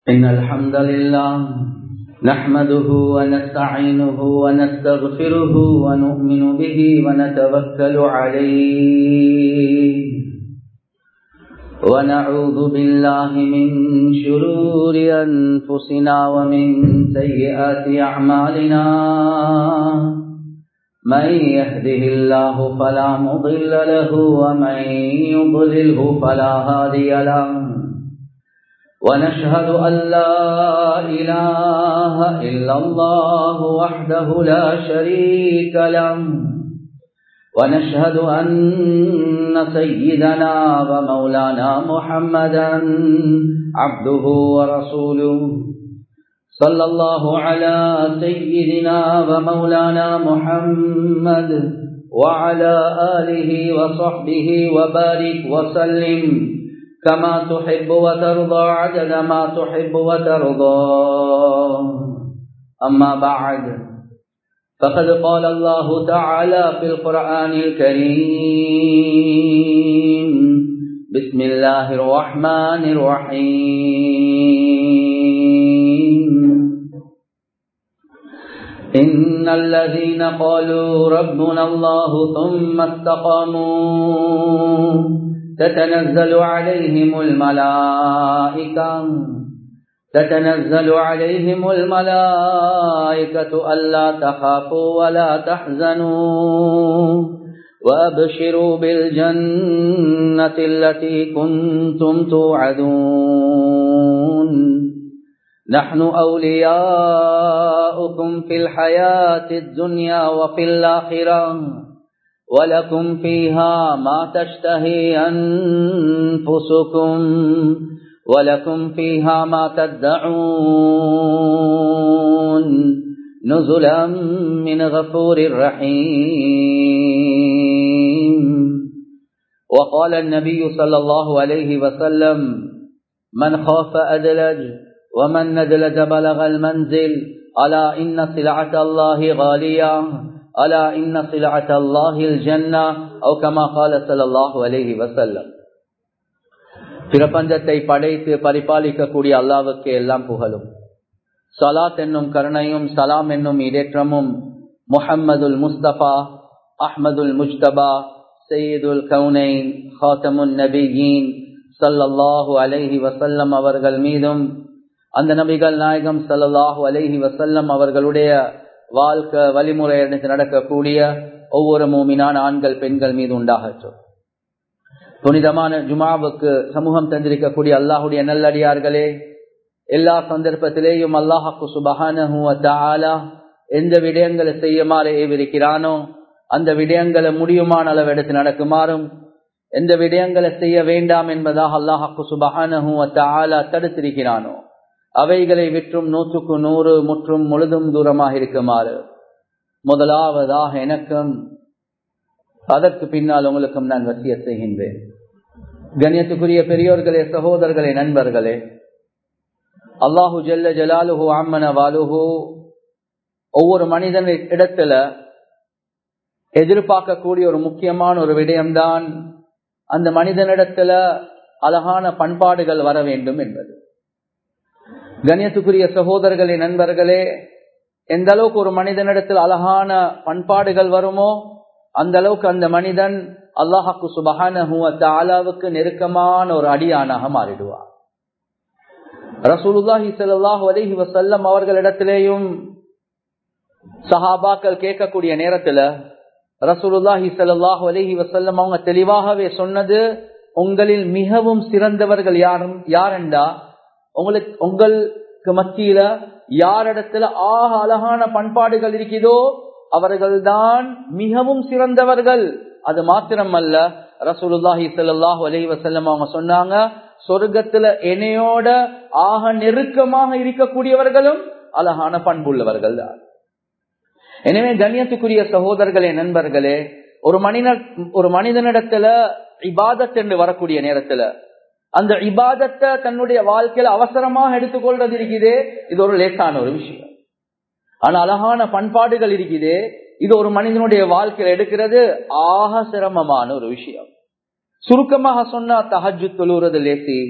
إن الحمد لله نحمده ونستعينه ونستغفره ونؤمن به ونتوكل عليه ونعوذ بالله من شرور أنفسنا ومن سيئات أعمالنا من يهده الله فلا مضل له ومن يضلله فلا هادي له ونشهد أن لا إله إلا الله وحده لا شريك له ونشهد أن سيدنا ومولانا محمدا عبده ورسوله صلى الله على سيدنا ومولانا محمد وعلى آله وصحبه وبارك وسلم كما تحب وترضى عدد ما تحب وترضى أما بعد فقد قال الله تعالى في القرآن الكريم بسم الله الرحمن الرحيم إن الذين قالوا ربنا الله ثم استقاموا تتنزل عليهم الملائكة تتنزل عليهم الملائكة ألا تخافوا ولا تحزنوا وأبشروا بالجنة التي كنتم توعدون نحن أولياؤكم في الحياة الدنيا وفي الآخرة ولكم فيها ما تشتهي أنفسكم ولكم فيها ما تدعون نزلا من غفور رحيم وقال النبي صلى الله عليه وسلم من خاف أدلج ومن ندلج بلغ المنزل ألا إن سلعة الله غالية ألا إن سلعة الله الجنة أو كما قال صلى الله عليه وسلم பிரபஞ்சத்தை படைத்து பரிபாலிக்கக்கூடிய அல்லாவுக்கு எல்லாம் புகழும் சலாத் என்னும் கருணையும் சலாம் என்னும் இடேற்றமும் முஹம்மதுல் முஸ்தபா அஹ்மதுல் முஜ்தபா சையீதுல் கவுனைன் ஹாத்தமுன் நபியின் சல்லல்லாஹு அலைஹி வசல்லம் அவர்கள் மீதும் அந்த நபிகள் நாயகம் சல்லல்லாஹு அலைஹி வசல்லம் அவர்களுடைய வாழ்க்கை வழிமுறை நடக்கக்கூடிய ஒவ்வொரு மூமினான ஆண்கள் பெண்கள் மீது உண்டாகட்டும் புனிதமான ஜுமாவுக்கு சமூகம் தந்திருக்கக்கூடிய அல்லாஹுடைய நல்லடியார்களே எல்லா சந்தர்ப்பத்திலேயும் அல்லாஹாக்கு சுபகான எந்த விடயங்களை செய்யுமாறு ஏவிருக்கிறானோ அந்த விடயங்களை முடியுமான அளவு எடுத்து நடக்குமாறும் எந்த விடயங்களை செய்ய வேண்டாம் என்பதாக அல்லாஹாக்கு சுபகான தடுத்திருக்கிறானோ அவைகளை விற்றும் நூற்றுக்கு நூறு முற்றும் முழுதும் தூரமாக இருக்குமாறு முதலாவதாக எனக்கும் அதற்கு பின்னால் உங்களுக்கும் நான் வசிய செய்கின்றேன் கண்ணியத்துக்குரிய பெரியோர்களே சகோதரர்களே நண்பர்களே அல்லாஹு ஜல்ல ஜலாலுஹு அம்மன வாலுஹு ஒவ்வொரு மனிதன் இடத்துல எதிர்பார்க்கக்கூடிய ஒரு முக்கியமான ஒரு விடயம்தான் அந்த மனிதனிடத்துல அழகான பண்பாடுகள் வர வேண்டும் என்பது கண்ணியத்துக்குரிய சகோதரர்களே நண்பர்களே எந்த அளவுக்கு ஒரு மனிதனிடத்தில் அழகான பண்பாடுகள் வருமோ அந்த அளவுக்கு அந்த மனிதன் அல்லாஹாக்கு சுபஹானஹுக்கு நெருக்கமான ஒரு அடியானாக மாறிடுவார் ரசூலுல்லாஹி சல்லாஹூ அலஹி வசல்லம் அவர்களிடத்திலேயும் சஹாபாக்கள் கேட்கக்கூடிய நேரத்துல ரசூலுல்லாஹி சல்லாஹூ அலஹி வசல்லம் அவங்க தெளிவாகவே சொன்னது உங்களில் மிகவும் சிறந்தவர்கள் யாரும் யாரெண்டா உங்களுக்கு உங்களுக்கு மத்தியில யாரிடத்துல ஆக அழகான பண்பாடுகள் இருக்குதோ அவர்கள்தான் மிகவும் சிறந்தவர்கள் அது மாத்திரம் அல்ல ரசூலுல்லாஹி சல்லாஹூ அலி வசல்லம் அவங்க சொன்னாங்க சொர்க்கத்துல என்னையோட ஆக நெருக்கமாக இருக்கக்கூடியவர்களும் அழகான பண்புள்ளவர்கள் தான் எனவே கண்ணியத்துக்குரிய சகோதரர்களே நண்பர்களே ஒரு மனிதர் ஒரு மனிதனிடத்துல இபாதத் என்று வரக்கூடிய நேரத்துல அந்த இபாதத்தை தன்னுடைய வாழ்க்கையில அவசரமாக எடுத்துக்கொள்றது இருக்குது இது ஒரு லேசான ஒரு விஷயம் ஆனா அழகான பண்பாடுகள் இருக்குது இது ஒரு மனிதனுடைய வாழ்க்கையில எடுக்கிறது ஆக சிரமமான ஒரு விஷயம் சுருக்கமாக சொன்னா தஹஜு தொழுறது லேசி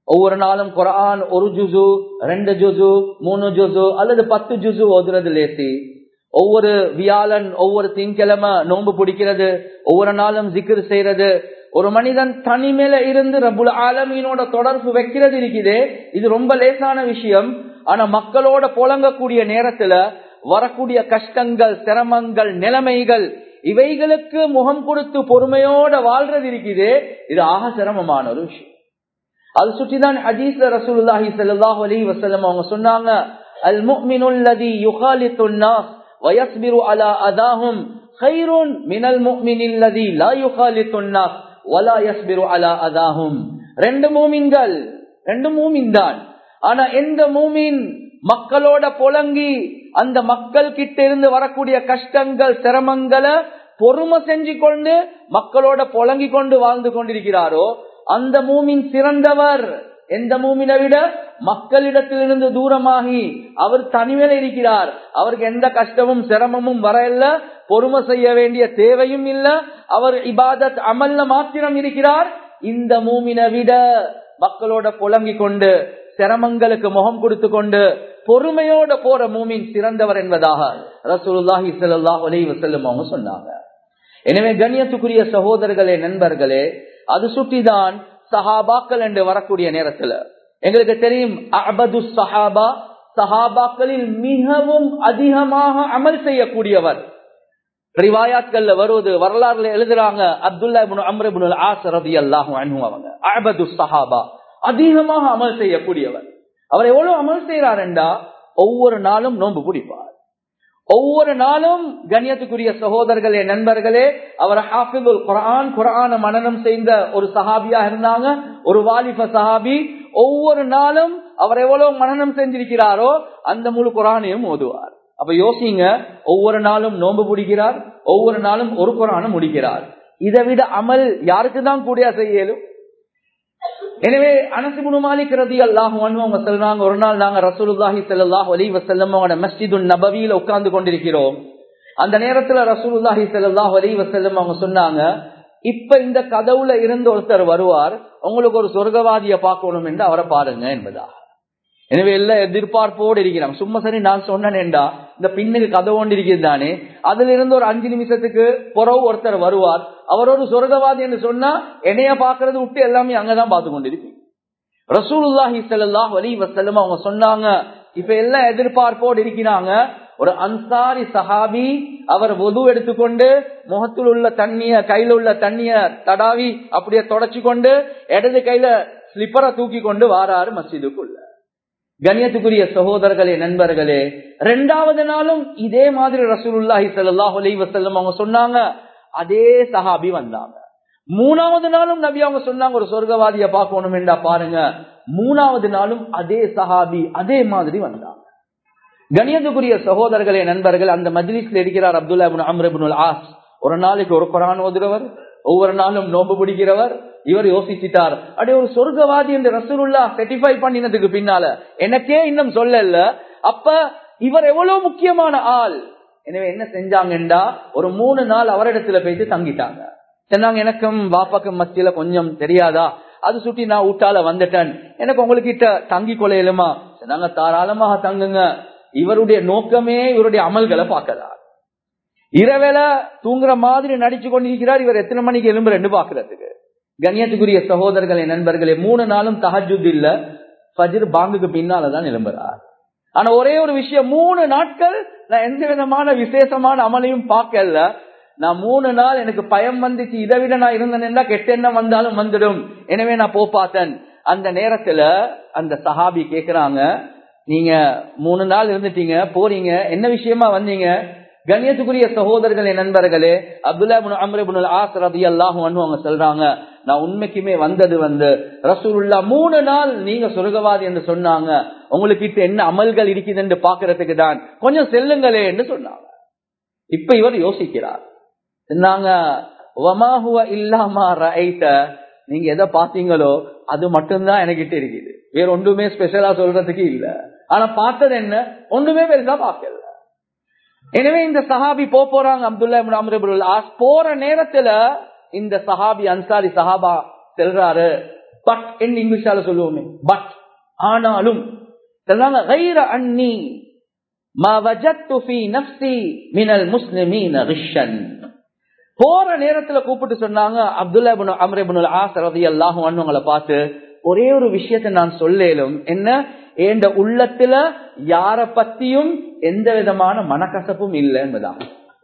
ஒவ்வொரு நாளும் குரான் ஒரு ஜுசு ரெண்டு ஜுசு மூணு ஜுசு அல்லது பத்து ஜுசு ஓதுறது லேசி ஒவ்வொரு வியாழன் ஒவ்வொரு திங்கிழமை நோன்பு பிடிக்கிறது ஒவ்வொரு நாளும் ஜிக்ரு செய்யறது ஒரு மனிதன் தனிமேல இருந்து ரபுல் ஆலமீனோட தொடர்பு வைக்கிறது இருக்குது இது ரொம்ப லேசான விஷயம் ஆனா மக்களோட புழங்கக்கூடிய நேரத்துல வரக்கூடிய கஷ்டங்கள் சிரமங்கள் நிலைமைகள் இவைகளுக்கு முகம் கொடுத்து பொறுமையோட வாழ்றது இருக்குது இது ஆக சிரமமான ஒரு விஷயம் அது சுற்றிதான் ஹதீஸ்ல ரசூலுல்லாஹி ஸல்லல்லாஹு அலைஹி வஸல்லம் அவங்க சொன்னாங்க அல் முஃமினுல் லதி யுகாலித்துன் நாஸ் வயஸ்பிரு அலா அதாஹும் கைருன் மினல் முஃமினில் லதி லா யுகாலித்துன் நாஸ் வலா யஸ்பிரு அலா அதாஹும் ரெண்டு மூமின்கள் ரெண்டு மூமின் தான் ஆனா எந்த மூமின் மக்களோட புலங்கி அந்த மக்கள் கிட்ட இருந்து வரக்கூடிய கஷ்டங்கள் சிரமங்களை பொறுமை செஞ்சு கொண்டு மக்களோட புலங்கி கொண்டு வாழ்ந்து கொண்டிருக்கிறாரோ அந்த மூமின் சிறந்தவர் எந்த மூமினை விட மக்களிடத்திலிருந்து தூரமாகி அவர் தனிமையில இருக்கிறார் அவருக்கு எந்த கஷ்டமும் சிரமமும் வரையில பொறுமை செய்ய வேண்டிய தேவையும் இல்ல அவர் இபாதத் அமல்ல மாத்திரம் இருக்கிறார் இந்த மூமினை விட மக்களோட புலங்கி கொண்டு சிரமங்களுக்கு முகம் கொடுத்து கொண்டு பொறுமையோட போற மூமின் சிறந்தவர் என்பதாக ரசூலுல்லாஹி ஸல்லல்லாஹு அலைஹி வஸல்லம் அவங்க சொன்னாங்க எனவே கண்ணியத்துக்குரிய சகோதரர்களே நண்பர்களே அது சுட்டிதான் சஹாபாக்கள் என்று வரக்கூடிய நேரத்துல எங்களுக்கு தெரியும் அபது சஹாபா சஹாபாக்களில் மிகவும் அதிகமாக அமல் செய்யக்கூடியவர் ரிவாயாத்கள்ல வருவது வரலாறுல எழுதுறாங்க அப்துல்லா அம்ரபுல் ஆஸ் ரதி அல்லாஹு அன்ஹு அவங்க அபது சஹாபா அதிகமாக அமல் செய்யக்கூடியவர் அவர் எவ்வளவு அமல் செய்யறாருண்டா ஒவ்வொரு நாளும் நோன்பு பிடிப்பார் ஒவ்வொரு நாளும் கண்ணியத்துக்குரிய சகோதரர்களே நண்பர்களே அவர் ஹாஃபிதுல் குரான் குரான மனநம் செய்த ஒரு சஹாபியா இருந்தாங்க ஒரு வாலிப சஹாபி ஒவ்வொரு நாளும் அவர் எவ்வளவு மனநம் செஞ்சிருக்கிறாரோ அந்த முழு குரானையும் ஓதுவார் அப்ப யோசிங்க ஒவ்வொரு நாளும் நோன்பு பிடிக்கிறார் ஒவ்வொரு நாளும் ஒரு குரானும் முடிக்கிறார் இதை விட அமல் யாருக்கு தான் கூடிய செய்யலும் எனவே அனசிபுனு மாலிக் ரதி அல்லாஹ் அவங்க சொல்றாங்க ஒரு நாள் நாங்க ரசூலுல்லாஹி ஸல்லல்லாஹு அலைஹி வஸல்லம் அவங்களோட மஸ்ஜிதுன் நபவியில உட்கார்ந்து கொண்டிருக்கிறோம் அந்த நேரத்துல ரசூலுல்லாஹி ஸல்லல்லாஹு அலைஹி வஸல்லம் அவங்க சொன்னாங்க இப்ப இந்த கதவுல இருந்து ஒருத்தர் வருவார் உங்களுக்கு ஒரு சொர்க்கவாதிய பார்க்கணும் என்று அவரை பாருங்க என்பதா எனவே எல்லாம் எதிர்பார்ப்போடு இருக்கிறாங்க சும்மா சரி நான் சொன்னேன்டா இந்த பின்னுக்கு கதை கொண்டு இருக்கிறது தானே அதுல இருந்து ஒரு அஞ்சு நிமிஷத்துக்கு புறவு ஒருத்தர் வருவார் அவர் ஒரு சொர்க்கவாதி என்று சொன்னா என்னைய பாக்குறது விட்டு எல்லாமே அங்கதான் பார்த்து கொண்டிருப்பீங்க ரசூலுல்லாஹி ஸல்லல்லாஹு அலைஹி வஸல்லம் அவங்க சொன்னாங்க இப்ப எல்லாம் எதிர்பார்ப்போடு இருக்கிறாங்க ஒரு அன்சாரி சஹாபி அவர் ஒது எடுத்துக்கொண்டு முகத்தில் உள்ள தண்ணிய கையில உள்ள தண்ணிய தடாவி அப்படியே தொடச்சு கொண்டு இடது கையில ஸ்லிப்பரை தூக்கி கொண்டு வாராரு மஸ்ஜிதுக்குள்ள கண்ணியத்துக்குரிய சகோதரர்களே நண்பர்களே ரெண்டாவது நாளும் இதே மாதிரி ரசூலுல்லாஹி ஸல்லல்லாஹு அலைஹி வஸல்லம் அவங்க சொன்னாங்க அதே சஹாபி வந்தாங்க மூணாவது நாளும் நபி அவங்க சொன்னாங்க ஒரு சொர்க்கவாதிய பார்க்கணும் என்றா பாருங்க மூணாவது நாளும் அதே சஹாபி அதே மாதிரி வந்தாங்க கணியத்துக்குரிய சகோதரர்களே நண்பர்கள் அந்த மஜ்லிஸ்ல இருக்கிறார் அப்துல்லா அம்ரபுல் ஆஸ் ஒரு நாளைக்கு ஒரு குரான் ஓதுறவர் ஒவ்வொரு நாளும் நோம்பு பிடிக்கிறவர் இவர் யோசிச்சிட்டார் அப்படியே ஒரு சொர்க்கவாதி என்று ரசூலுல்லா செட்டிஃபை பண்ணினதுக்கு பின்னால எனக்கே இன்னும் சொல்லல அப்ப இவர் எவ்வளவு முக்கியமான ஆள் எனவே என்ன செஞ்சாங்கண்டா ஒரு மூணு நாள் அவரிடத்துல போயிட்டு தங்கிட்டாங்க சொன்னாங்க எனக்கும் வாப்பாக்கும் மத்தியில கொஞ்சம் தெரியாதா அது சுட்டி நான் ஊட்டால வந்துட்டேன் எனக்கு உங்ககிட்ட தங்கி கொள்ளையிலுமா சொன்னாங்க தாராளமாக தங்குங்க இவருடைய நோக்கமே இவருடைய அமல்களை பார்க்கலாம் இரவேல தூங்குற மாதிரி நடிச்சு கொண்டிருக்கிறார் இவர் எத்தனை மணிக்கு எலும்பு ரெண்டு பாக்குறதுக்கு கண்ணியத்துக்குரிய சகோதரர்களே நண்பர்களே மூணு நாளும் தஹஜுத் இல்ல ஃபஜ்ர் பாங்குக்கு பின்னாலதான் எழும்புறார் ஆனா ஒரே ஒரு விஷயம் மூணு நாட்கள் நான் எந்த விதமான விசேஷமான அமலையும் பார்க்கல நான் மூணு நாள் எனக்கு பயம் வந்துச்சு இதை விட நான் இருந்தேன்னா கெட்ட எண்ணம் வந்தாலும் வந்துடும் எனவே நான் போ பார்த்தேன் அந்த நேரத்துல அந்த சஹாபி கேக்குறாங்க நீங்க மூணு நாள் இருந்துட்டீங்க போறீங்க என்ன விஷயமா வந்தீங்க கண்ணியத்துக்குரிய சகோதரர்களே நண்பர்களே அப்துல்லா அம்ரபுல் ஆஸ் ரதி அல்லாஹும் அவங்க சொல்றாங்க நான் உண்மைக்குமே வந்தது வந்து ரசூலுல்லா மூணு நாள் நீங்க சொர்க்கவாதி என்று சொன்னாங்க உங்களுக்கு என்ன அமல்கள் இருக்குது என்று பாக்குறதுக்கு தான் கொஞ்சம் செல்லுங்களே என்று சொன்னாங்க இப்ப இவர் யோசிக்கிறார் சொன்னாங்க இல்லாம நீங்க எதை பாத்தீங்களோ அது மட்டும்தான் எனக்கிட்ட இருக்குது வேற ஒன்றுமே ஸ்பெஷலா சொல்றதுக்கு இல்ல ஆனா பார்த்தது என்ன ஒன்றுமே பெருசா பார்க்கல எனவே இந்த சஹாபி போ போறாங்க அப்துல்லா அம்ரபுல் ஆஸ் போற நேரத்துல இந்த சஹாபி அன்சாரி சஹாபா செல்றாரு பட் என்று இங்கிலீஷால சொல்லுவோமே பட் ஆனாலும் சொன்னாங்க "غَيْرَ أَنِّي مَا وَجَدْتُ فِي نَفْسِي مِنَ الْمُسْلِمِينَ غِشًّا." போற நேரத்துல கூப்பிட்டு சொன்னாங்க Abdullah ibn Amr ibn As ரலியல்லாஹு அன்ஹுங்களை பார்த்து ஒரே ஒரு விஷயத்தை நான் சொல்லேலும் என்ன என்ற உள்ளத்துல யார பத்தியும் எந்த விதமான மனக்கசப்பும் இல்லை என்பதான்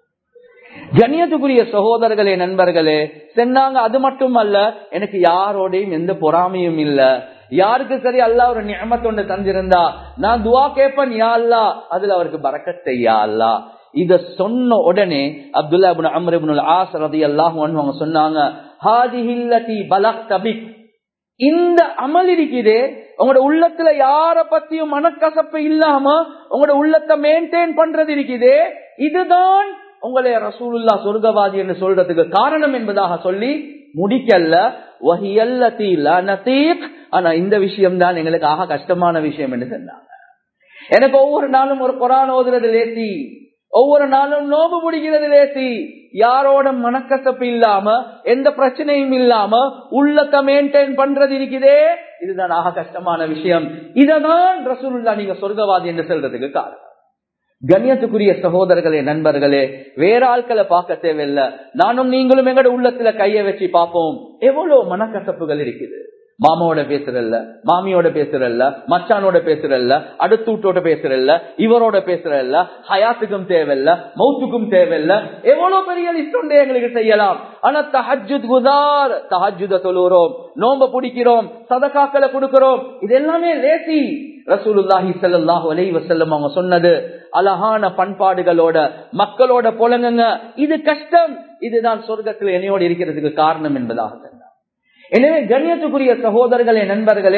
கண்ணியத்துக்குரிய சகோதரர்களே நண்பர்களே சொன்னாங்க அது மட்டும் அல்ல எனக்கு யாரோடையும் எந்த பொறாமையும் இல்ல யாருக்கு சரி அல்லா ஒரு நியமத்தொண்டு தந்திருந்தா நான் துவா கேட்பேன் யா அல்லா அதுல அவருக்கு பறக்கத் செய்யா அல்லா இத சொன்ன உடனே Abdullah ibn Amr ibn As ரலியல்லாஹு அன்ஹு அவங்க சொன்னாங்க ஹாதிஹில்லதி பலக்த பிக் இந்த அமல் இருக்குதே உங்களோட உள்ளத்துல யார பத்தியும் மனக்கசப்பு இல்லாம உங்களோட உள்ளத்தை மெயின்டைன் பண்றது இருக்குதே இதுதான் உங்களை ரசூலுல்லா சொர்க்கவாதி என்று சொல்றதுக்கு காரணம் என்பதாக சொல்லி முடிக்கல்ல வஹியல்லதி லா நதீக் ஆனா இந்த விஷயம் தான் எங்களுக்கு ஆக கஷ்டமான விஷயம் என்று சொன்னாங்க எனக்கு ஒவ்வொரு நாளும் ஒரு குரான் ஓதுறது லேசி ஒவ்வொரு நாளும் நோம்பு முடிக்கிறது லேசி யாரோட மனக்கசப்பு இல்லாம எந்த பிரச்சனையும் இல்லாம உள்ளத்தை மெயின்டைன் பண்றது இருக்குதே இதுதான் ஆக கஷ்டமான விஷயம் இததான் ரசூலுல்லா நீங்க சொர்க்கவாதி என்று சொல்றதுக்கு காரணம் கண்ணியத்துக்குரிய சகோதரர்களே நண்பர்களே வேற ஆட்களை பார்க்க தேவையில்ல நானும் நீங்களும் எங்கட உள்ளத்துல கைய வச்சு பார்ப்போம் எவ்வளவு மனக்கசப்புகள் இருக்குது மாமாவோட பேசுறல்ல மாமியோட பேசுறல்ல மச்சானோட பேசுறல்ல அடுத்த வீட்டோட பேசுறல்ல இவரோட பேசுறல்ல ஹயாத்துக்கும் தேவையில்ல மௌத்துக்கும் தேவையில்ல எவ்வளவு பெரிய லிஸ்ட் உண்டு எங்களுக்கு செய்யலாம் ஆனா தஹஜுத் குதார் தஹஜுத தொழுகிறோம் நோம்ப பிடிக்கிறோம் சதகாக்களை கொடுக்கிறோம் இது எல்லாமே லேசி ரசூலுல்லாஹி ஸல்லல்லாஹு அலைஹி வஸல்லம் அவங்க சொன்னது அழகான பண்பாடுகளோட மக்களோட புலங்குங்க இது கஷ்டம் இதுதான் சொர்க்கத்தில் என்னையோடு இருக்கிறதுக்கு காரணம் என்பதாக சொன்னார் எனவே கண்ணியத்துக்குரிய சகோதரர்களே நண்பர்களே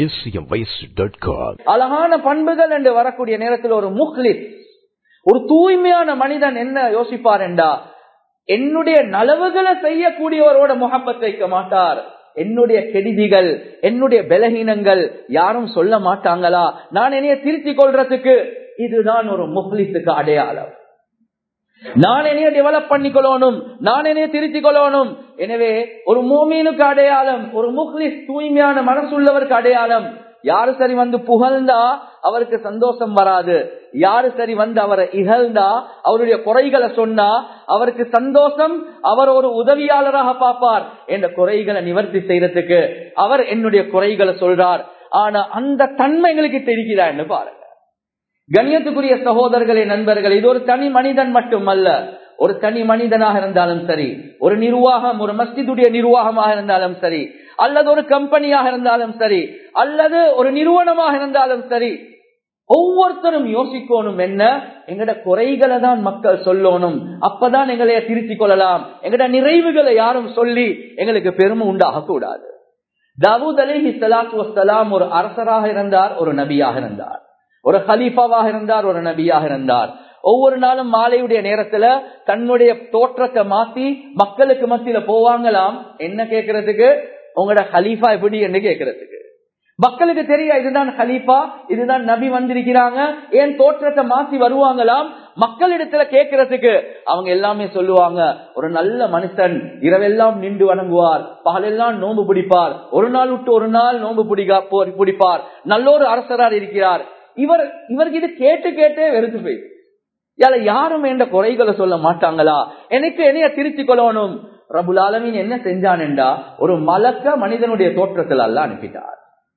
acmvoice.com. அழகான பண்புகள் என்று வரக்கூடிய நேரத்தில் ஒரு முஹ்லிஸ் ஒரு தூய்மையான மனிதன் என்ன யோசிப்பார் என்றா என்னுடைய நலவுகளை செய்யக்கூடியவரோட முகப்பத் வைக்க மாட்டார் என்னுடைய கெடுதிகள் என்னுடைய பலகீனங்கள் யாரும் சொல்ல மாட்டாங்களா நான் என்னைய திருத்திக் கொள்றதுக்கு இதுதான் ஒரு முஹ்லிஸுக்கு அடையாளம் நான் என்னைய டெவலப் பண்ணிக்கொள்ளணும் நான் என்னைய திருத்திக் கொள்ளணும் எனவே ஒரு மோமீனுக்கு அடையாளம் ஒரு முஹ்லிஸ் தூய்மையான மனசுள்ளவருக்கு அடையாளம் யாரு சரி வந்து புகழ்ந்தா அவருக்கு சந்தோஷம் வராது யாரு சரி வந்து அவரை இகழ்ந்தா அவருடைய குறைகளை சொன்னா அவருக்கு சந்தோஷம் அவர் ஒரு உதவியாளராக பார்ப்பார் என்ற குறைகளை நிவர்த்தி செய்யறதுக்கு அவர் என்னுடைய குறைகளை சொல்றார் ஆனா அந்த தன்மை எங்களுக்கு தெரிகிறா என்று பாருங்க கண்ணியத்துக்குரிய சகோதரர்களே நண்பர்கள் இது ஒரு தனி மனிதன் மட்டுமல்ல ஒரு தனி மனிதனாக இருந்தாலும் சரி ஒரு நிர்வாகம் ஒரு மஸ்ஜிதுடைய நிர்வாகமாக இருந்தாலும் சரி அல்லது ஒரு கம்பெனியாக இருந்தாலும் சரி அல்லது ஒரு நிறுவனமாக இருந்தாலும் சரி ஒவ்வொருத்தரும் யோசிக்கணும் என்ன எங்கட குறைகளை தான் மக்கள் சொல்லணும் அப்பதான் எங்களைய திருத்திக் கொள்ளலாம் எங்கட நிறைவுகளை யாரும் சொல்லி எங்களுக்கு பெருமை உண்டாக கூடாது தாவூத் அலிஹி சலாத்து வசலாம் ஒரு அரசராக இருந்தார் ஒரு நபியாக இருந்தார் ஒரு ஹலீஃபாவாக இருந்தார் ஒரு நபியாக இருந்தார் ஒவ்வொரு நாளும் மாலையுடைய நேரத்துல தன்னுடைய தோற்றத்தை மாத்தி மக்களுக்கு மத்தியில போவாங்களாம் என்ன கேட்கறதுக்கு உங்களோட ஹலீஃபா எப்படி என்று கேட்கறதுக்கு மக்களுக்கு தெரியும் இதுதான் ஹலீஃபா இதுதான் நபி வந்திருக்கிறாங்க ஏன் தோற்றத்தை மாத்தி வருவாங்களாம் மக்களிடத்துல கேட்கறதுக்கு அவங்க எல்லாமே சொல்லுவாங்க ஒரு நல்ல மனுஷன் இரவெல்லாம் நின்று வணங்குவார் பகலெல்லாம் நோன்பு பிடிப்பார் ஒரு நாள் விட்டு ஒரு நாள் நோன்பு பிடிக்கா பிடிப்பார் நல்ல ஒரு அரசரார் இருக்கிறார் இவர் இவருக்கு இது கேட்டு கேட்டே வெறுத்து போயிடுது யால யாரும் என்ற குறைகளை சொல்ல மாட்டாங்களா எனக்கு என்னைய திருத்திக் கொள்ளணும் ரபுல் ஆலமின் என்ன செஞ்சான்டா ஒரு மலக்க மனிதனுடைய தோற்றத்தில் அல்ல அனுப்பிட்டார்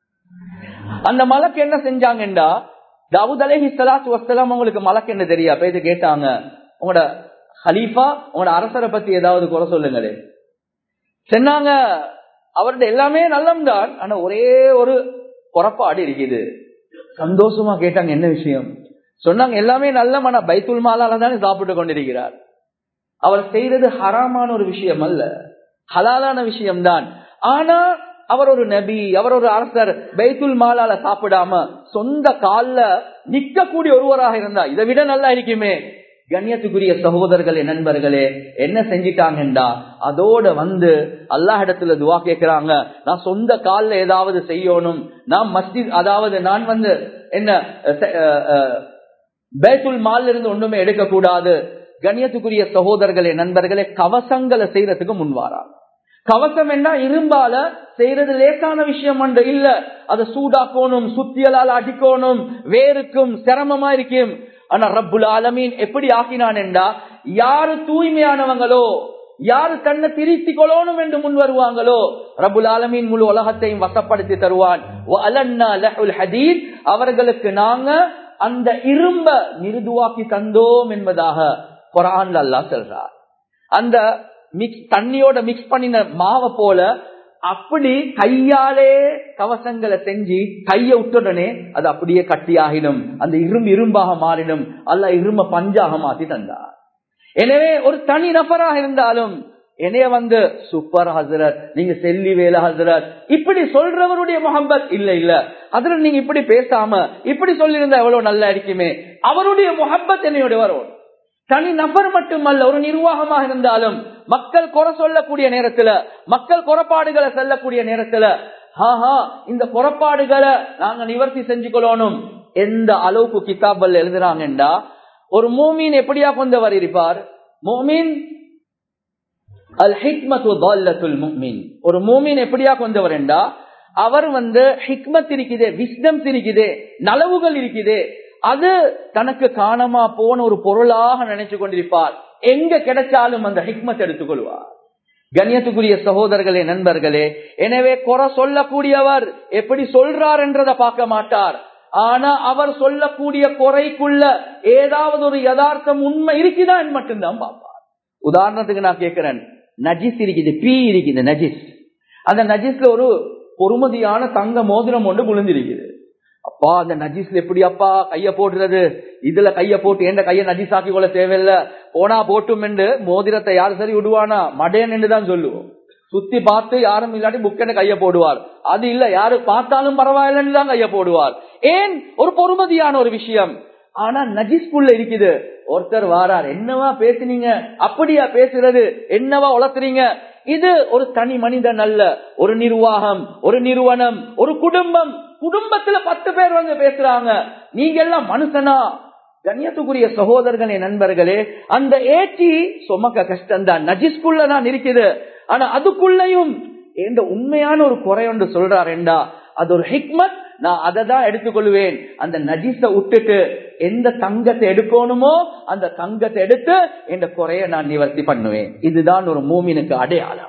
அந்த மலக்கு என்ன செஞ்சாங்கண்டா தாவூத் அலேஹி சலாத்து வசலாம் உங்களுக்கு மலக்கு என்ன தெரியா பேச கேட்டாங்க உங்களோட ஹலீஃபா உங்களோட அரசரை பத்தி ஏதாவது குறை சொல்லுங்களே சொன்னாங்க அவருடைய எல்லாமே நல்லம்தான் ஆனா ஒரே ஒரு குறப்பாடு இருக்குது சந்தோஷமா கேட்டாங்க என்ன விஷயம் சொன்னாங்க எல்லாமே நல்ல மன பைத்துல் மாலால தானே சாப்பிட்டு கொண்டிருக்கிறார் அவர் செய்யறது ஹராமான ஒரு விஷயம் அல்ல ஹலாலான விஷயம்தான் ஆனா அவர் ஒரு நபி அவர் ஒரு அரசர் பைத்துல் மாலால சாப்பிடாம சொந்த கால்ல நிக்கக்கூடிய ஒருவராக இருந்தா இதை விட நல்லா இருக்குமே கண்ணியத்துக்குரிய சகோதரர்களே நண்பர்களே என்ன செஞ்சிட்டாங்கண்டா அதோட வந்து அல்லாஹ் இடத்துல துவா கேட்கிறாங்க நான் சொந்த கால்ல ஏதாவது செய்யணும் நான் மஸ்ஜித் அதாவது நான் வந்து என்ன பேத்துல் மால் இருந்து ஒண்ணுமே எடுக்க கூடாது கண்ணியத்துக்குரிய சகோதரர்களே நண்பர்களே கவசங்களை செய்யறதுக்கு முன்வாராங்க கவசம் என்ன இரும்பால செய்யறது லேசான விஷயம் ஒன்று இல்ல அதை சூடாக்கணும் சுத்தியலால் அடிக்கணும் வேருக்கும் சிரமமா இருக்கும் ஆனா ரப்புல் ஆலமீன் எப்படி ஆக்கினான் என்றா யாரு தூய்மையானவங்களோ யாரு தன்னை திருத்தி கொள்ளணும் என்று முன் வருவாங்களோ ரபுல் ஆலமீன் முழு உலகத்தையும் வசப்படுத்தி தருவான் ஹதீத் அவர்களுக்கு நாங்க அந்த இரும்ப மிருதுவாக்கி தந்தோம் என்பதாக குரான்ல அல்லா சொல்றார் அந்த மிக்ஸ் தண்ணியோட மிக்ஸ் பண்ணின மாவை போல அப்படி கையாலே கவசங்களை செஞ்சு கைய விட்டுடனே அது அப்படியே கட்டியாகிடும் அந்த இரும்பு இரும்பாக மாறிடும் அல்ல இரும்ப பஞ்சாக மாத்தி தந்தார் எனவே ஒரு தனி நபராக இருந்தாலும் என்னைய வந்து சூப்பர் ஹசரத் நீங்க செல்லி வேலை ஹசரத் இப்படி சொல்றவருடைய முகம்பத் இல்ல இல்ல அதுல நீங்க இப்படி பேசாம இப்படி சொல்லியிருந்தா எவ்வளவு நல்லா இருக்குமே அவருடைய முகப்பத் என்னையோட வரும் தனி நபர் மட்டுமல்ல ஒரு நிர்வாகமாக இருந்தாலும் மக்கள் குறை சொல்லக்கூடிய நேரத்துல மக்கள் குறைபாடுகளை சொல்லக்கூடிய நேரத்துல ஆஹா இந்த குறைபாடுகளை நாங்க நிவர்த்தி செஞ்சு கொள்ளணும் எந்த அளவுக்கு கிதாபல் எழுதுறாங்கண்டா ஒரு மூமீன் எப்படியா கொண்டவர் இருப்பார் மூமீன் அல் ஹிக்மத்து முக்மீன் ஒரு மூமீன் எப்படியா கொண்டவர் என்றா அவர் வந்து ஹிக்மத் இருக்குதே விஸ்டம் இருக்குதே நலவுகள் இருக்குதே அது தனக்கு காணமா போன ஒரு பொருளாக நினைச்சு கொண்டிருப்பார் எங்க கிடைச்சாலும் அந்த ஹிக்மத் எடுத்துக்கொள்வார் கண்ணியத்துக்குரிய சகோதரர்களே நண்பர்களே எனவே குறை சொல்லக்கூடியவர் எப்படி சொல்றார் என்றதை பார்க்க மாட்டார் ஆனா அவர் சொல்லக்கூடிய குறைக்குள்ள ஏதாவது ஒரு யதார்த்தம் உண்மை இருக்குதான் மட்டும்தான் பார்ப்பார் உதாரணத்துக்கு நான் கேட்கிறேன் நஜிஸ் இருக்குது பீ இருக்குது நஜிஸ் அந்த நஜிஸ்ல ஒரு பொறுமதியான தங்க மோதிரம் ஒன்று விழுந்திருக்குது அப்பா அந்த நஜீஸ்ல எப்படி அப்பா கைய போடுறது இதுல கைய போட்டு எந்த கைய நஜீஸ் ஆக்கி கொள்ள தேவையில்ல போனா போட்டும் என்று மோதிரத்தை யாரு சரி விடுவானா மடையன் என்று தான் சொல்லுவோம் சுத்தி பார்த்து யாரும் இல்லாட்டி புக்கென கைய போடுவார் அது இல்ல யாரு பார்த்தாலும் பரவாயில்லன்னு தான் கைய போடுவார் ஏன் ஒரு பொறுமதியான ஒரு விஷயம் ஆனா நஜிஸ்குள்ள இருக்குது ஒருத்தர் வாரார் என்னவா பேசுனீங்க அப்படியா பேசுறது என்னவா உளத்துறீங்க இது ஒரு தனி மனிதன் அல்ல ஒரு நிர்வாகம் ஒரு நிறுவனம் ஒரு குடும்பம் குடும்பத்துல பத்து பேர் வந்து பேசுறாங்க நீங்க எல்லாம் மனுஷனா கண்ணியத்துக்குரிய சகோதரர்களே நண்பர்களே அந்த ஏற்றி சுமக்க கஷ்டம் தான் நஜிஸ்குள்ள தான் இருக்குது ஆனா அதுக்குள்ளயும் எந்த உண்மையான ஒரு குறை ஒன்று சொல்றாருண்டா அது ஒரு ஹிக்மத் நான் அதை தான் எடுத்துக்கொள்வேன் அந்த நஜிஸ விட்டுட்டு எந்த தங்கத்தை எடுக்கணுமோ அந்த தங்கத்தை எடுத்து இந்த குறைய நான் நிவர்த்தி பண்ணுவேன் இதுதான் ஒரு மூமினுக்கு அடையாளம்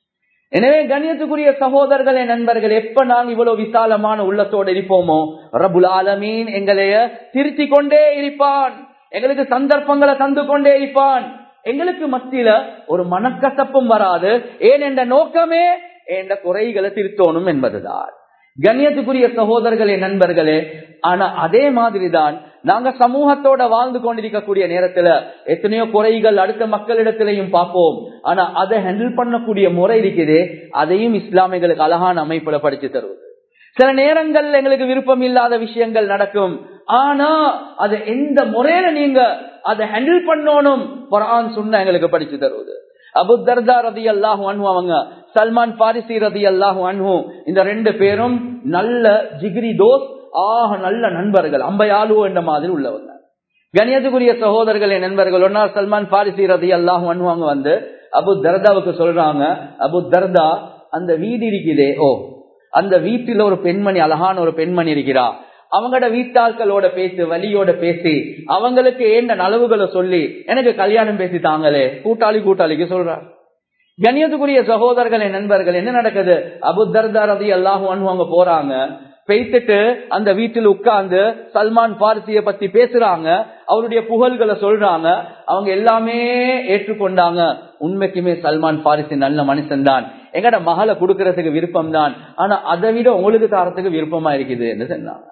எனவே கண்ணியத்துக்குரிய சகோதரர்களே நண்பர்கள் எப்ப நாங்க இவ்வளவு விசாலமான உள்ளத்தோடு இருப்போமோ ரபுல் ஆலமீன் எங்களைய திருத்தி கொண்டே இருப்பான் எங்களுக்கு சந்தர்ப்பங்களை தந்து கொண்டே இருப்பான் எங்களுக்கு மத்தியில ஒரு மனக்கசப்பும் வராது ஏன் என்ற நோக்கமே என்ற குறைகளை திருத்தோணும் என்பதுதான் கண்ணியத்துக்குரிய சகோதரர்களே நண்பர்களே ஆனா அதே மாதிரிதான் நாங்க சமூகத்தோட வாழ்ந்து கொண்டிருக்கக்கூடிய நேரத்துல எத்தனையோ குறைகள் அடுத்த மக்களிடத்திலையும் பார்ப்போம் ஆனா அதை ஹேண்டில் பண்ணக்கூடிய முறை இருக்குது அதையும் இஸ்லாமியர்களுக்கு அழகான அமைப்புல படிச்சு தருவது சில நேரங்கள்ல எங்களுக்கு விருப்பம் இல்லாத விஷயங்கள் நடக்கும் ஆனா அது எந்த முறையில நீங்க அதை ஹேண்டில் பண்ணணும் குரான் சொன்ன எங்களுக்கு படிச்சு தருவது அபு தர்தா ரதி அல்லாஹு அன்ஹு அவங்க சல்மான் பாரிசி ரதி அல்லாஹு அன்ஹு இந்த ரெண்டு பேரும் நல்ல ஜிகிரி தோஸ் ஆக நல்ல நண்பர்கள் அம்பையாலு என்ற மாதிரி உள்ளவங்க கணியத்துக்குரிய சகோதரர்களே நண்பர்கள் ஒன்னா சல்மான் பாரிசி ரதி அல்லாஹு அன்ஹு அவங்க வந்து அபு தர்தாவுக்கு சொல்றாங்க அபு தர்தா அந்த வீடு இருக்குதே ஓ அந்த வீட்டில ஒரு பெண்மணி அழகான ஒரு பெண்மணி இருக்கிறா அவங்களோட வீட்டாட்களோட பேசி வலியோட பேசி அவங்களுக்கு ஏண்ட நலவுகளை சொல்லி எனக்கு கல்யாணம் பேசி தாங்களே கூட்டாளி கூட்டாளிக்கு சொல்றார் கண்ணியத்துக்குரிய சகோதரர்களே நண்பர்கள் என்ன நடக்குது அபுத்தர்தாரதி எல்லாரும் அவங்க போறாங்க பெய்த்துட்டு அந்த வீட்டில் உட்கார்ந்து சல்மான் பாரசிய பத்தி பேசுறாங்க அவருடைய புகழ்களை சொல்றாங்க அவங்க எல்லாமே ஏற்றுக்கொண்டாங்க உண்மைக்குமே சல்மான் பாரிசி நல்ல மனுஷன் தான் எங்கட மகளை கொடுக்கறதுக்கு விருப்பம் தான் ஆனா அதை விட உங்களுக்கு தாரத்துக்கு விருப்பமா இருக்குது என்று சொன்னாங்க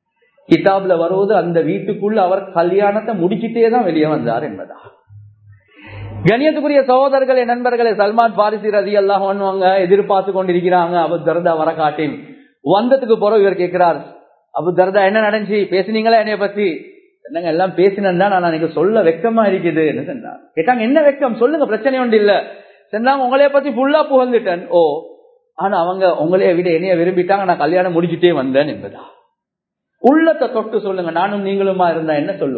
கிதாப்ல வருவது அந்த வீட்டுக்குள்ள அவர் கல்யாணத்தை முடிச்சிட்டே தான் வெளியே வந்தார் என்பதா கணியத்துக்குரிய சகோதரர்களே நண்பர்களே சல்மான் பாரிசி ரதி எல்லாம் பண்ணுவாங்க எதிர்பார்த்து கொண்டிருக்கிறாங்க அபு தர்தா வர காட்டின் வந்ததுக்கு பிறகு இவர் கேட்கிறார் அபு தர்தா என்ன நடந்துச்சு பேசுனீங்களா என்னைய பத்தி என்னங்க எல்லாம் பேசினா நான் எனக்கு சொல்ல வெக்கமா இருக்குது என்ன சொன்னாங்க கேட்டாங்க என்ன வெக்கம் சொல்லுங்க பிரச்சனை ஒன்று இல்ல சொன்னாங்க உங்களைய பத்தி ஃபுல்லா புகழ்ந்துட்டேன் ஓ ஆனா அவங்க உங்களைய விட என்னைய விரும்பிட்டாங்க நான் கல்யாணம் முடிச்சுட்டே வந்தேன் என்பதா உள்ளத்தை தொட்டு சொல்லுங்க நானும் நீங்களுமா இருந்தா என்ன சொல்லுவோம்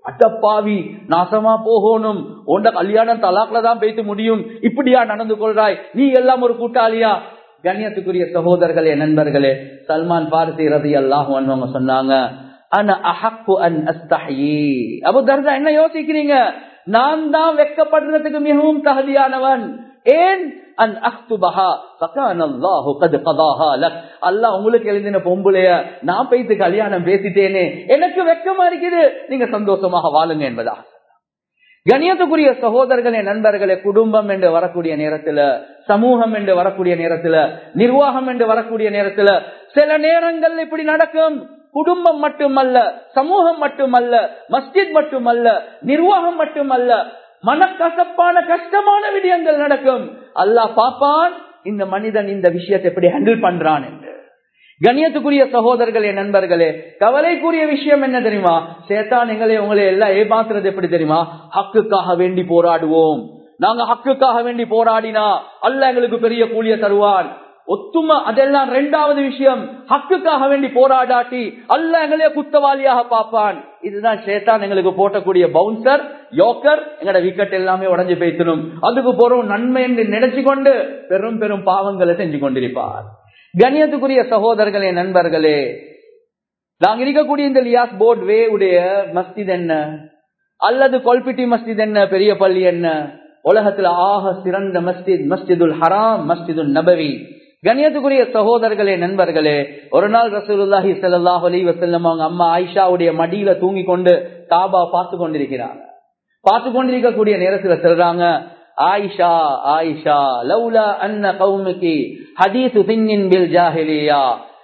அட்டப்பாவி நாசமா போகணும் உண்ட கல்யாணம் தலாக்ல தான் பேச முடியும் இப்படியா நடந்து கொள்றாய் நீ எல்லாம் ஒரு கூட்டாளியா கண்ணியத்துக்குரிய சகோதரர்களே நண்பர்களே சல்மான் பாரதி ரதி அல்லாஹ் அவங்க சொன்னாங்க அன அஹக்கு அன் அஸ்தஹி அபு தர்தா என்ன யோசிக்கிறீங்க நான் தான் வெக்கப்படுறதுக்கு மிகவும் தகுதியானவன் ஏன் அன் அஹ்துபஹா ஃபகான அல்லாஹு கத் கதாஹா லக் அல்லாஹ் உங்களுக்கு எழுதின பொம்புளைய நான் போயிட்டு கல்யாணம் பேசிட்டேனே எனக்கு வெக்கமா இருக்குது நீங்க சந்தோஷமாக வாழுங்க என்பதா கணியத்துக்குரிய சகோதரர்களே நண்பர்களே குடும்பம் என்று வரக்கூடிய நேரத்துல சமூகம் என்று வரக்கூடிய நேரத்துல நிர்வாகம் என்று வரக்கூடிய நேரத்துல சில நேரங்கள் இப்படி நடக்கும் குடும்பம் மட்டுமல்ல சமூகம் மட்டுமல்ல மஸ்ஜித் மட்டுமல்ல நிர்வாகம் மட்டுமல்ல மனக்கசப்பான கஷ்டமான விடயங்கள் நடக்கும் அல்லாஹ் பாப்பான் இந்த மனிதன் இந்த விஷயத்தை எப்படி ஹேண்டில் பண்றான் என்று கண்ணியத்துக்குரிய சகோதரர்களே நண்பர்களே கவலைக்குரிய விஷயம் என்ன தெரியுமா சேத்தான் எங்களை உங்களை எல்லாம் ஏமாத்துறது எப்படி தெரியுமா ஹக்குக்காக வேண்டி போராடுவோம் நாங்க ஹக்குக்காக வேண்டி போராடினா அல்ல எங்களுக்கு பெரிய கூலிய தருவான் ஒத்துமை அதெல்லாம் ரெண்டாவது விஷயம் ஹக்குக்காக வேண்டி போராடாட்டி அல்ல எங்களைய குத்தவாளியாக பார்ப்பான் இதுதான் சேத்தான் எங்களுக்கு போட்டக்கூடிய பவுன்சர் யோக்கர் எங்கட விக்கெட் எல்லாமே உடஞ்சு பேசணும் அதுக்கு போறோம் நன்மை என்று நினைச்சு கொண்டு பெரும் பெரும் பாவங்களை செஞ்சு கொண்டிருப்பார் கண்ணியத்துக்குரிய சகோதரர்களே நண்பர்களே நாங்க இருக்கக்கூடிய இந்த லியாஸ் போர்ட் வே உடைய மஸ்ஜித் என்ன அல்லது கொல்பிட்டி மஸ்ஜித் என்ன பெரிய பள்ளி என்ன உலகத்துல ஆக சிறந்த மஸ்ஜித் மஸ்ஜிதுல் ஹராம் மஸ்ஜிதுல் நபவி கண்ணியத்துக்குரிய சகோதரர்களே நண்பர்களே ஒரு நாள் ரசூலுல்லாஹி ஸல்லல்லாஹு அலைஹி வஸல்லம் அவங்க அம்மா ஆயிஷாவுடைய மடியில தூங்கி கொண்டு காபா பார்த்து கொண்டிருக்கிறாங்க பார்த்து கொண்டிருக்கக்கூடிய நேரத்துல சொல்றாங்க ஆயிஷா ஆயிஷா லவ்லா அன்ன கௌமுகி ஹதீசு சின்னின் பில் ஜாஹிலியா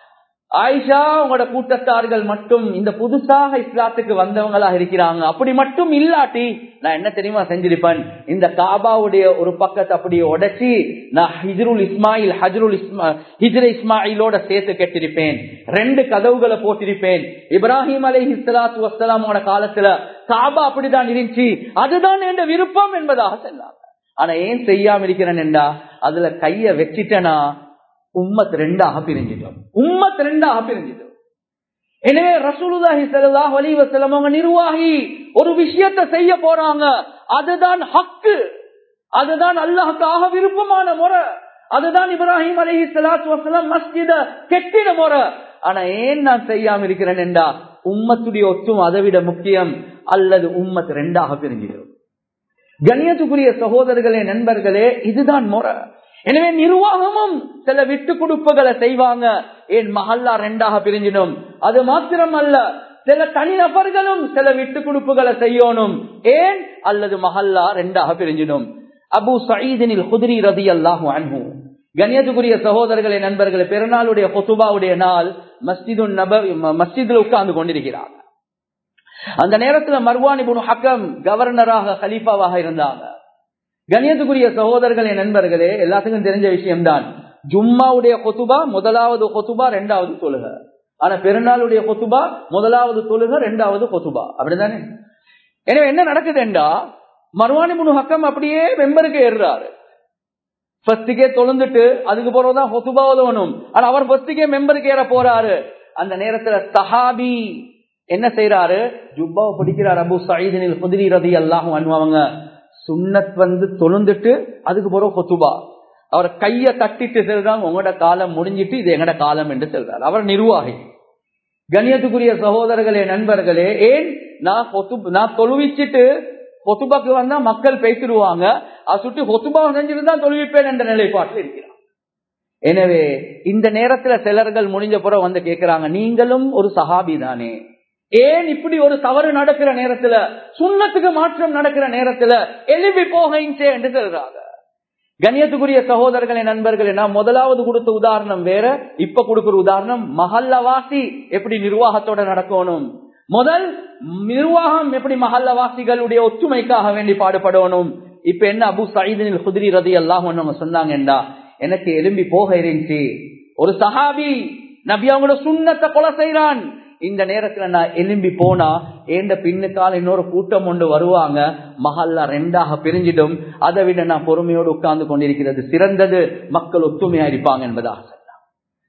ஆயிஷா உங்களோட கூட்டத்தார்கள் மட்டும் இந்த புதுசாக இஸ்லாத்துக்கு வந்தவங்களாக இருக்கிறாங்க அப்படி மட்டும் இல்லாட்டி நான் என்ன தெரியுமா செஞ்சிருப்பேன் இந்த காபாவுடைய ஒரு பக்கத்தை அப்படியே உடைச்சி நான் ஹிஜ்ருல் இஸ்மாயில் ஹஜ்ருல் இஸ்மா ஹிஜ்ர இஸ்மாயிலோட சேர்த்து கட்டிருப்பேன் ரெண்டு கதவுகளை போட்டிருப்பேன் இப்ராஹிம் அலை இஸ்லாத்து வசலாமோட காலத்துல காபா அப்படிதான் இருந்துச்சு அதுதான் என்ற விருப்பம் என்பதாக சொன்னாங்க ஆனா ஏன் செய்யாம இருக்கிறேன் என்றா அதுல கைய வச்சிட்டனா உம்மத் ரெண்டாக பிரிஞ்சிட்டோம் உம்மத் ரெண்டாக பிரிஞ்சிட்டோம் எனவே ரசூலுல்லாஹி ஸல்லல்லாஹு அலைஹி வஸல்லம் அவங்க நிர்வாகி ஒரு விஷயத்தை செய்ய போறாங்க அதுதான் ஹக்கு அதுதான் அல்லாஹ்க்காக விருப்பமான முறை அதுதான் இப்ராஹிம் அலைஹி ஸலாத்து வஸலாம் மஸ்ஜித கெட்டின முறை ஆனா ஏன் நான் செய்யாம இருக்கிறேன் என்றா உம்மத்துடைய ஒத்தும் அதை விட முக்கியம் அல்லது உம்மத் ரெண்டாக பிரிஞ்சிடும் கண்ணியத்துக்குரிய சகோதரர்களே நண்பர்களே இதுதான் முறை எனவே நிர்வாகமும் சில விட்டு கொடுப்புகளை செய்வாங்க ஏன் மஹல்லா ரெண்டாக பிரிஞ்சிடும் அது மாத்திரம் அல்ல சில தனிநபர்களும் சில விட்டு கொடுப்புகளை செய்யணும் ஏன் அல்லது மஹல்லா ரெண்டாக பிரிஞ்சிடும் அபு சயீதினில் குதிரி ரதி அல்லாஹு அன்ஹு கண்ணியத்துக்குரிய சகோதரர்களே நண்பர்களே பெருநாளுடைய கொத்துபாவுடைய நாள் மஸ்ஜிது நப மஸ்ஜிதில் உட்கார்ந்து கொண்டிருக்கிறாங்க அந்த நேரத்துல மர்வானி புனு ஹக்கம் கவர்னராக ஹலீஃபாவாக இருந்தாங்க கண்ணியத்துக்குரிய சகோதரர்களே நண்பர்களே எல்லாத்துக்கும் தெரிஞ்ச விஷயம்தான் ஜும்மாவுடைய கொத்துபா முதலாவது கொத்துபா ரெண்டாவது தொழுக ஆனா பெருநாளுடைய கொத்துபா முதலாவது தொழுக ரெண்டாவது கொத்துபா அப்படிதானே எனவே என்ன நடக்குதுண்டா மர்வானி முனு ஹக்கம் அப்படியே மெம்பருக்கு ஏறுறாரு ஃபர்ஸ்டுக்கே தொழுந்துட்டு அதுக்கு போறதுதான் கொத்துபா உதவணும் ஆனா அவர் ஃபர்ஸ்டுக்கே மெம்பருக்கு ஏற போறாரு அந்த நேரத்துல சஹாபி என்ன செய்யறாரு ஜுப்பாவை பிடிக்கிறார் அபு சயீதினில் குதிரி ரதி அல்லாஹும் அனுபவங்க சுண்ணத் வந்து தொழுந்துட்டு அதுக்கு போற கொத்துபா அவர் கைய தட்டிட்டு செல்றாங்க உங்களோட காலம் முடிஞ்சிட்டு இது எங்கட காலம் என்று சொல்றார் அவர் நிர்வாகி கண்ணியத்துக்குரிய சகோதரர்களே நண்பர்களே ஏன் நான் கொத்து நான் தொழுவிச்சிட்டு கொத்துபாக்கு வந்தா மக்கள் பேசிடுவாங்க அது சுட்டி கொத்துபா செஞ்சிருந்தா தொழுவிப்பேன் என்ற நிலைப்பாட்டில் இருக்கிறார் எனவே இந்த நேரத்துல சிலர்கள் முடிஞ்ச புற வந்து கேட்கிறாங்க நீங்களும் ஒரு சஹாபி தானே ஏன் இப்படி ஒரு தவறு நடக்கிற நேரத்துல சுண்ணத்துக்கு மாற்றம் நடக்கிற நேரத்துல எழுப்பி போகின்றே என்று சொல்றாங்க கண்ணியத்துக்குரிய சகோதரர்களே நண்பர்களே நான் முதலாவது கொடுத்த உதாரணம் வேற இப்ப கொடுக்கிற உதாரணம் மஹல்லவாசி எப்படி நிர்வாகத்தோட நடக்கணும் முதல் நிர்வாகம் எப்படி மஹல்லவாசிகளுடைய ஒற்றுமைக்காக வேண்டி பாடுபடணும் இப்ப என்ன அபு சயீதினில் குதிரி ரதி எல்லாம் சொன்னாங்கண்டா எனக்கு எலும்பி போக இருந்துச்சு ஒரு சஹாபி நபி அவங்களோட சுண்ணத்தை கொலை செய்யறான் இந்த நேரத்துல நான் எலும்பி போனா ஏண்ட பின்னுக்கால இன்னொரு கூட்டம் ஒன்று வருவாங்க மஹல்லா ரெண்டாக பிரிஞ்சிடும் அதை விட நான் பொறுமையோடு உட்கார்ந்து கொண்டிருக்கிறது சிறந்தது மக்கள் ஒத்துமையா இருப்பாங்க என்பதாக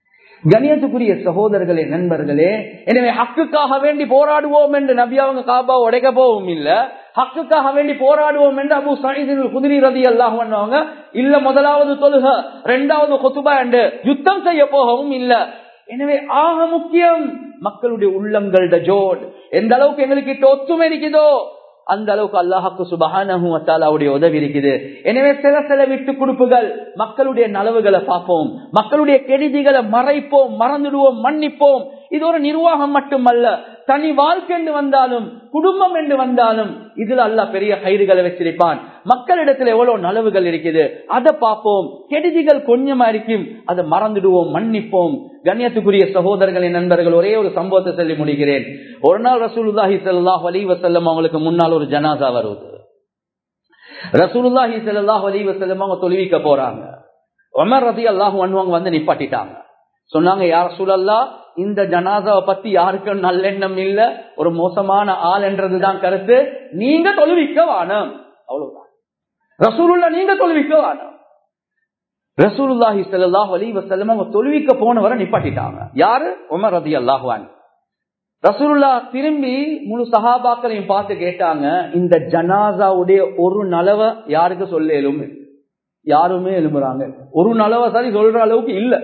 கணியத்துக்குரிய சகோதரர்களே நண்பர்களே எனவே ஹக்குக்காக வேண்டி போராடுவோம் என்று நபி அவங்க காபா உடைக்க போவும் இல்ல ஹக்குக்காக வேண்டி போராடுவோம் என்று அபு சயீதின் குதிரி ரதி அல்லாஹ் பண்ணுவாங்க இல்ல முதலாவது தொழுக இரண்டாவது கொத்துபா என்று யுத்தம் செய்ய போகவும் இல்ல எனவே ஆக முக்கியம் மக்களுடைய உள்ளங்கள்ட ஜோட் எந்த அளவுக்கு எங்களுக்கு கிட்ட ஒத்துமை இருக்குதோ அந்த அளவுக்கு அல்லாஹாக்கு சுபஹானஹுடைய உதவி இருக்குது எனவே சில சில விட்டு கொடுப்புகள் மக்களுடைய நலவுகளை பார்ப்போம் மக்களுடைய கெடுதிகளை மறைப்போம் மறந்துடுவோம் மன்னிப்போம் இது ஒரு நிர்வாகம் மட்டுமல்ல தனி வாழ்க்கை என்று வந்தாலும் குடும்பம் என்று வந்தாலும் இதுல அல்ல பெரிய கயிறுகளை வச்சிருப்பான் மக்களிடத்துல எவ்வளவு நலவுகள் இருக்குது அதை பார்ப்போம் கெடுதிகள் கொஞ்சமா இருக்கும் அதை மறந்துடுவோம் மன்னிப்போம் கண்ணியத்துக்குரிய சகோதரர்களின் நண்பர்கள் ஒரே ஒரு சம்பவத்தை சொல்லி முடிகிறேன் ஒரு நாள் ரசூலுல்லாஹி சல்லாஹ் அலி வசல்லம் அவங்களுக்கு முன்னால் ஒரு ஜனாசா வருவது ரசூலுல்லாஹி சல்லாஹ் அலி வசல்லம் அவங்க தொழுவிக்க போறாங்க ஒமர் ரதி அல்லாஹ் அன்வங்க வந்து நிப்பாட்டிட்டாங்க சொன்னாங்க யார் சூழல்லா இந்த ஜனாதாவை பத்தி யாருக்கும் நல்லெண்ணம் இல்ல ஒரு மோசமான ஆள் என்றதுதான் கருத்து நீங்க தொழுவிக்க வானம் அவ்வளவுதான் ரசூலுல்லா நீங்க தொழுவிக்க வானம் ரசூலுல்லாஹி சல்லாஹ் அலி வசல்லம் அவங்க தொழுவிக்க போனவரை நிப்பாட்டிட்டாங்க யாரு உமர் ரதி அல்லாஹ்வான் ரசூலுல்லா திரும்பி முழு சஹாபாக்களையும் பார்த்து கேட்டாங்க இந்த ஜனாசாவுடைய ஒரு நலவை யாருக்கு சொல்ல எலும்பு யாருமே எழும்புறாங்க ஒரு நலவை சரி சொல்ற அளவுக்கு இல்ல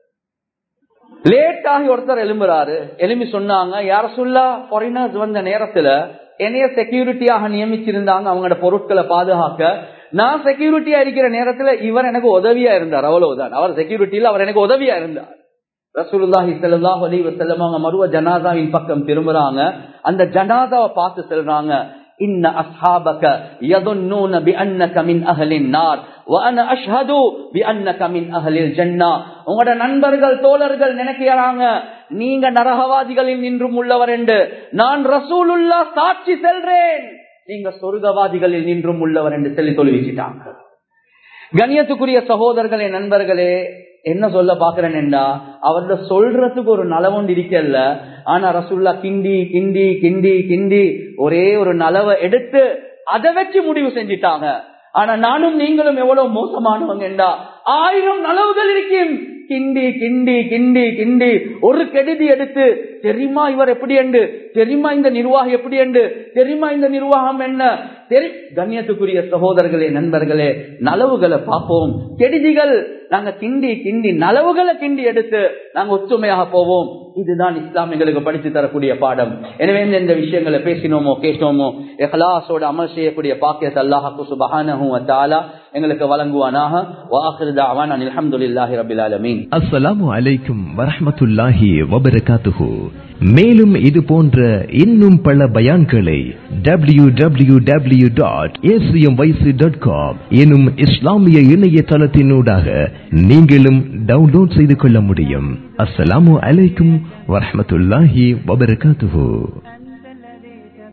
லேட் ஆகி ஒருத்தர் எழும்புறாரு எழும்பி சொன்னாங்க யார சொல்லா ஃபாரினர்ஸ் வந்த நேரத்துல என்னைய செக்யூரிட்டியாக நியமிச்சிருந்தாங்க அவங்களோட பொருட்களை பாதுகாக்க நான் செக்யூரிட்டியா இருக்கிற நேரத்துல இவர் எனக்கு உதவியா இருந்தார் அவ்வளவுதான் அவர் செக்யூரிட்டியில அவர் எனக்கு உதவியா இருந்தார் ரசூலுல்லாஹி ஸல்லல்லாஹு அலைஹி வஸல்லம் அவங்க மருவ ஜனாசாவின் பக்கம் திரும்புறாங்க அந்த ஜனாசாவை பார்த்து சொல்றாங்க இன்ன அஸ்ஹாபக யதுன்னூன பிஅன்னக மின் அஹ்லின் நார் வஅன அஷ்ஹது பிஅன்னக மின் அஹ்லில் ஜன்னah உங்களோட நண்பர்கள் தோழர்கள் நினைக்கிறாங்க நீங்க நரகவாதிகளில் நின்றும் உள்ளவர் என்று நான் ரசூலுல்லா சாட்சி செல்றேன் நீங்க சொர்க்கவாதிகளில் நின்றும் உள்ளவர் என்று சொல்லி தொழுவிச்சிட்டாங்க கணியத்துக்குரிய சகோதரர்களே நண்பர்களே என்ன சொல்ல பாக்குறேன் என்றா அவர்த சொல்றதுக்கு ஒரு நலவொண்டு இருக்கல்ல ஆனா ரசுல்லா கிண்டி கிண்டி கிண்டி கிண்டி ஒரே ஒரு நலவை எடுத்து அதை வச்சு முடிவு செஞ்சிட்டாங்க ஆனா நானும் நீங்களும் எவ்வளவு மோசமானவங்க என்றா ஆயிரம் நலவுகள் இருக்கும் கிண்டி கிண்டி கிண்டி கிண்டி ஒரு கெடுதி எடுத்து தெரியுமா இவர் எப்படி என்று தெரியுமா இந்த நிர்வாகம் எப்படி என்று தெரியுமா இந்த நிர்வாகம் என்ன தெரி கண்ணியத்துக்குரிய சகோதரர்களே நண்பர்களே நலவுகளை பார்ப்போம் கெடுதிகள் நாங்க கிண்டி கிண்டி நலவுகளை கிண்டி எடுத்து நாங்க ஒற்றுமையாக போவோம் இதுதான் இஸ்லாம் எங்களுக்கு படித்து தரக்கூடிய பாடம் எனவே இந்த விஷயங்களை பேசினோமோ கேட்டோமோ எஹ்லாசோட அமல் செய்யக்கூடிய பாக்கியத்தை அல்லாஹு சுபஹானஹு தாலா எங்களுக்கு வழங்குவானாக வாஹிர் தாவான் அல்ஹம்துலில்லாஹி ரபில் ஆலமீன் அஸ்ஸலாமு அலைக்கும் வரஹ்மத்துல்லாஹி வபரகாத்துஹு மேலும் இது போன்ற இன்னும் பல பயான்களை W W W dot dot com எனும் இஸ்லாமிய இணையதளத்தினூடாக நீங்களும் டவுன்லோட் செய்து கொள்ள முடியும் அஸ்ஸலாமு அலைக்கும் வரஹ்மத்துல்லாஹி வபரகாத்துஹு